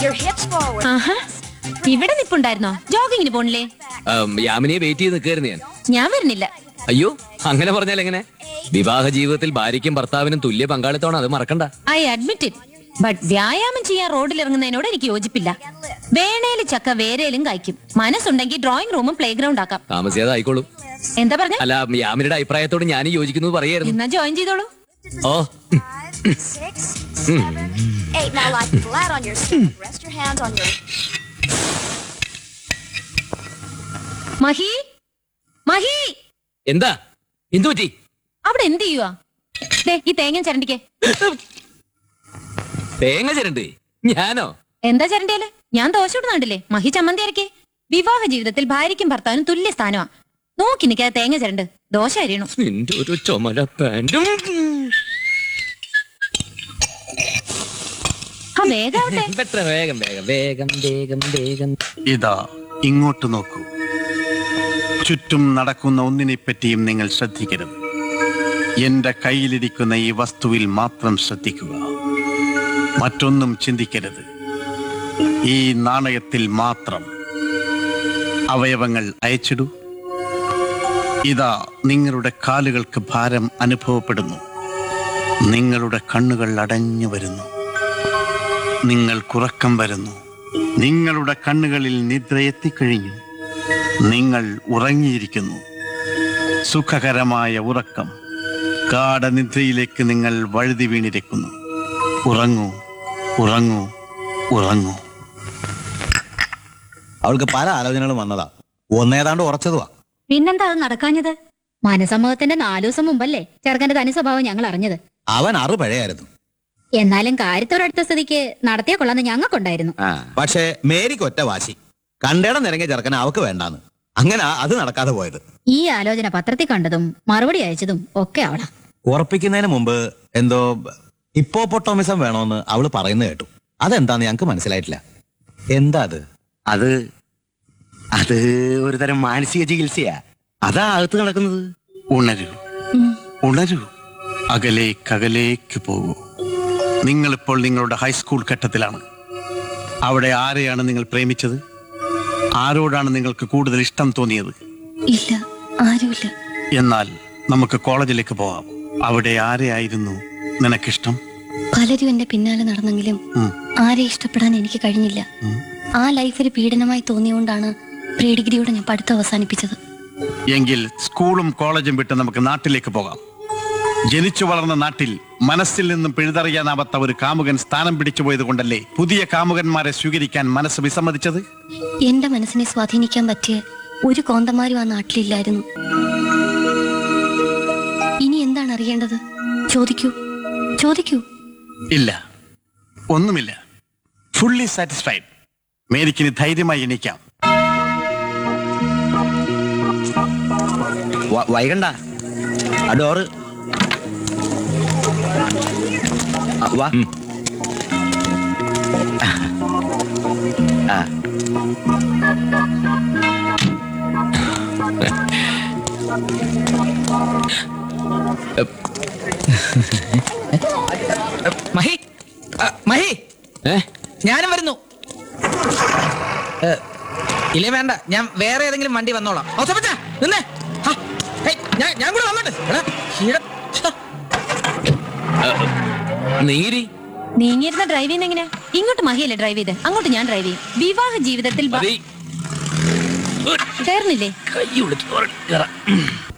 your hips forward. ആഹാ ഇവിടെ നിപ്പുണ്ടായിരുന്നോ ജോഗിങ്ങിന് പോണില്ലേ ഉം, യാമിനിയെ വെയിറ്റ് ചെയ്ത് നിൽക്കായിരുന്നു ഞാൻ ഞാൻ വരുന്നില്ല അയ്യോ അങ്ങനെ പറഞ്ഞാൽ എങ്ങനെ വിവാഹ ജീവിതത്തിൽ ഭാര്യയ്ക്കും ഭർത്താവിനും തുല്യ പങ്കാളിത്തമാണ് അത് മറക്കണ്ട ഐ അഡ്മിറ്റ് ഇറ്റ് ബട്ട് വ്യായാമം ചെയ്യാൻ റോഡിൽ ഇറങ്ങുന്നതിനോട് എനിക്ക് യോജിപ്പില്ല വേണേല് ചക്ക വേരയിലും കായ്ക്കും മനസ്സുണ്ടെങ്കിൽ ഡ്രോയിങ് റൂമും പ്ലേ ഗ്രൗണ്ട് ആക്കാം താമസിയാതെ ആയിക്കോളും എന്താ പറഞ്ഞ അല്ല യാമിനിയുടെ അഭിപ്രായത്തോട് ഞാൻ യോജിക്കുന്നത് പറയായിരുന്നു എന്നാ ജോയിൻ ചെയ്തോളൂ ഓ Six. Seven. Eight. Now lie flat on your stomach. Rest your hands on your. Mahi Mahi എന്താ എന്തു പറ്റി അവിടെ എന്ത് ചെയ്യുവാ ദേ ഈ തേങ്ങ ചരണ്ടിക്കേ തേങ്ങ ചിരണ്ട് ഞാനോ എന്താ ചരണ്ടിയാല് ഞാൻ ദോശ ഇടുന്നുണ്ടല്ലേ മഹി ചമ്മന്തി അരക്കേ വിവാഹ ജീവിതത്തിൽ ഭാര്യയ്ക്കും ഭർത്താവിനും തുല്യ സ്ഥാനമാ നോക്കി നിൽക്കാതെ തേങ്ങ ചരണ്ട് ദോശ അരിയണം നിന്റെ ഒരു ചുമല പാൻറ്റും ആ വേഗാവട്ടെ പെട്ടെന്ന് വേഗം വേഗം വേഗം വേഗം വേഗം ഇതാ ഇങ്ങോട്ട് നോക്കൂ ചുറ്റും നടക്കുന്ന ഒന്നിനെപ്പറ്റിയും നിങ്ങൾ ശ്രദ്ധിക്കരുത് എന്റെ കയ്യിലിരിക്കുന്ന ഈ വസ്തുവിൽ മാത്രം ശ്രദ്ധിക്കുക മറ്റൊന്നും ചിന്തിക്കരുത് ഈ നാണയത്തിൽ മാത്രം അവയവങ്ങൾ അയച്ചിടൂ ഇതാ നിങ്ങളുടെ കാലുകൾക്ക് ഭാരം അനുഭവപ്പെടുന്നു നിങ്ങളുടെ കണ്ണുകൾ അടഞ്ഞു വരുന്നു നിങ്ങൾക്കുറക്കം വരുന്നു നിങ്ങളുടെ കണ്ണുകളിൽ നിദ്ര എത്തിക്കഴിഞ്ഞു നിങ്ങൾ ഉറങ്ങിയിരിക്കുന്നു സുഖകരമായ ഉറക്കം ഗാഠനിദ്രയിലേക്ക് നിങ്ങൾ വഴുതി വീണിരിക്കുന്നു ഉറങ്ങൂ ഉറങ്ങൂ ഉറങ്ങൂ അവൾക്ക് പല ആലോചനകളും വന്നതാ ഒന്നേതാണ്ട് ഉറച്ചതുവാ പിന്നെന്താ അത് നടക്കാഞ്ഞത് മനസമ്മതത്തിന്റെ നാലു ദിവസം മുമ്പല്ലേ ചെറുക്കന്റെ തനി സ്വഭാവം ഞങ്ങൾ അറിഞ്ഞത് അവൻ അറു പഴയായിരുന്നു എന്നാലും കാര്യത്തോടടുത്ത സ്ഥിതിക്ക് നടത്തിയ കൊള്ളാന്ന് ഞങ്ങൾക്കുണ്ടായിരുന്നു പക്ഷേ മേരിക്ക് ഒറ്റ വാശി കണ്ടേടം നിരങ്ങിയ ചെറുക്കനെ അവക്ക് വേണ്ടാന്ന് അങ്ങനെ അത് നടക്കാതെ പോയത് ഈ ആലോചന പത്രത്തിൽ കണ്ടതും മറുപടി അയച്ചതും ഒക്കെ അവളാ ഉറപ്പിക്കുന്നതിന് മുമ്പ് എന്തോ ഹിപ്പോപ്പൊട്ടോമിസം വേണോന്ന് അവള് പറയുന്നത് കേട്ടു അതെന്താന്ന് ഞങ്ങക്ക് മനസ്സിലായിട്ടില്ല എന്താ അത് അത് അത് ഒരു തരം മാനസിക ചികിത്സയാ അതാ അകത്ത് നടക്കുന്നത് ഉണരൂ ഉണരൂ അകലേക്ക് അകലേക്ക് പോകൂ നിങ്ങളിപ്പോൾ നിങ്ങളുടെ ഹൈസ്കൂൾ ഘട്ടത്തിലാണ് അവിടെ ആരെയാണ് നിങ്ങൾ പ്രേമിച്ചത് ആരോടാണ് നിങ്ങൾക്ക് കൂടുതൽ ഇഷ്ടം തോന്നിയത് ഇല്ല ആരുമില്ല എന്നാൽ നമുക്ക് കോളേജിലേക്ക് പോകാം അവിടെ ആരെയായിരുന്നു നിനക്കിഷ്ടം പലരും എന്റെ പിന്നാലെ നടന്നെങ്കിലും ഉം. ആരെ ഇഷ്ടപ്പെടാൻ എനിക്ക് കഴിഞ്ഞില്ല ആ ലൈഫ് ഒരു പീഡനമായി തോന്നിയുകൊണ്ടാണ് പ്രീ ഡിഗ്രിയോടെ ഞാൻ പഠിത്തം അവസാനിപ്പിച്ചത് എങ്കിൽ സ്കൂളും കോളേജും വിട്ട് നമുക്ക് നാട്ടിലേക്ക് പോകാം ജനിച്ചു വളർന്ന നാട്ടിൽ മനസ്സിൽ നിന്നും പിഴുതറിയാനാവാത്ത ഒരു കാമുകൻ സ്ഥാനം പിടിച്ചു പോയത് കൊണ്ടല്ലേ പുതിയ കാമുകന്മാരെ സ്വീകരിക്കാൻ മനസ്സ് വിസമ്മതിച്ചത് എന്റെ മനസ്സിനെ സ്വാധീനിക്കാൻ പറ്റിയ ഒരു കോന്തമാരും ആ നാട്ടിലില്ലായിരുന്നു ഇനി എന്താണ് അറിയേണ്ടത് ചോദിക്കൂ ചോദിക്കൂ ഇല്ല ഒന്നുമില്ല ഫുള്ളി സാറ്റിസ്ഫൈഡ് മേരിക്കിന് ധൈര്യമായി എണീക്കാം വ- വൈകണ്ട ആ ഡോറ് ആ, വാ ആ മഹി ആ, മഹി ഏ ഞാനും വരുന്നു ഏ, ഇല്ലേ വേണ്ട ഞാൻ വേറെ ഏതെങ്കിലും വണ്ടി വന്നോളാം ഔസേപ്പച്ചാ, നിന്നേ ഹാ, ഹേയ്, ഞാൻ ഞാൻ കൂടെ വന്നോട്ടെ എടാ, ഈട, ഛെ. നീരി നീങ്ങിയിരുന്ന ഡ്രൈവ് ചെയ്യുന്ന എങ്ങനെയാ ഇങ്ങോട്ട് മഹിയല്ലേ ഡ്രൈവ് ചെയ്ത് അങ്ങോട്ട് ഞാൻ ഡ്രൈവ് ചെയ്യും വിവാഹ ജീവിതത്തിൽ ഭ- മതി കേറുന്നില്ലേ കൈ കൊടുത്ത് കേറാം